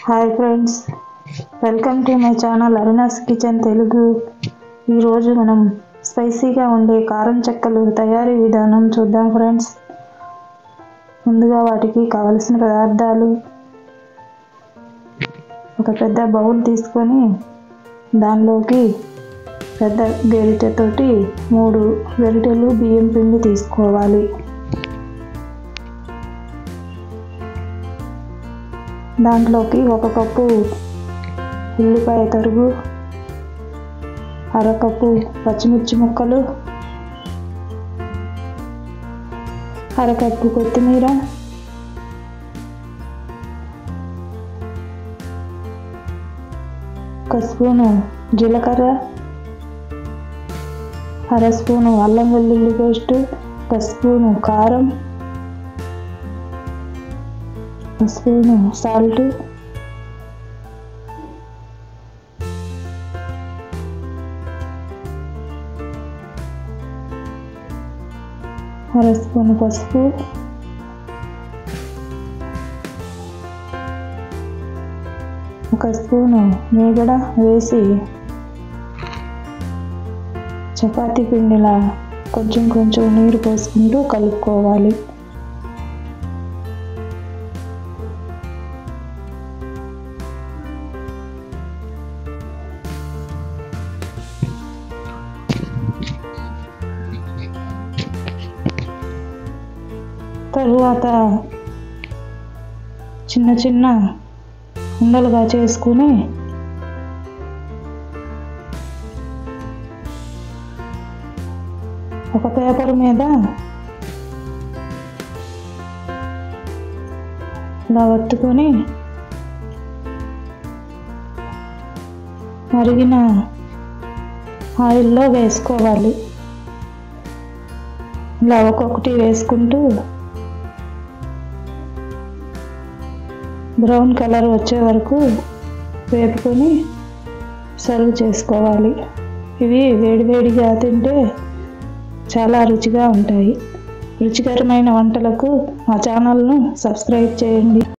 hi friends welcome to my channel Aruna's kitchen Telugu ఈరోజు మనం స్పైసీగా ఉండే కారం చెక్కలు తయారీ విధానం చూద్దాం ఫ్రెండ్స్ ముందుగా వాటికి కావలసిన పదార్థాలు ఒక పెద్ద బౌల్ తీసుకొని దానిలోకి పెద్ద గరిటెతోటి మూడు గరిటెలు బియ్యం పిండి తీసుకోవాలి దాంట్లోకి ఒక కప్పు ఉల్లిపాయ తరుగు అరకప్పు పచ్చిమిర్చి ముక్కలు అరకప్పు కొత్తిమీర ఒక స్పూను జీలకర్ర అర స్పూను అల్లం వెల్లుల్లి పేస్టు ఒక స్పూను కారం ఒక స్పూను సాల్ట్ అర స్పూను పసుపు ఒక స్పూను మీగడ వేసి చపాతీ పిండిలా కొంచెం కొంచెం నీరు పోసుకుంటూ కలుపుకోవాలి తరువాత చిన్న చిన్న ఉండలుగా చేసుకుని ఒక పేపర్ మీద ఇలా ఒత్తుకొని మరిగిన ఆయిల్లో వేసుకోవాలి ఇలా ఒక్కొక్కటి వేసుకుంటూ బ్రౌన్ కలర్ వచ్చే వరకు వేపుకొని సర్వ్ చేసుకోవాలి ఇవి వేడివేడిగా తింటే చాలా రుచిగా ఉంటాయి రుచికరమైన వంటలకు మా ఛానల్ను సబ్స్క్రైబ్ చేయండి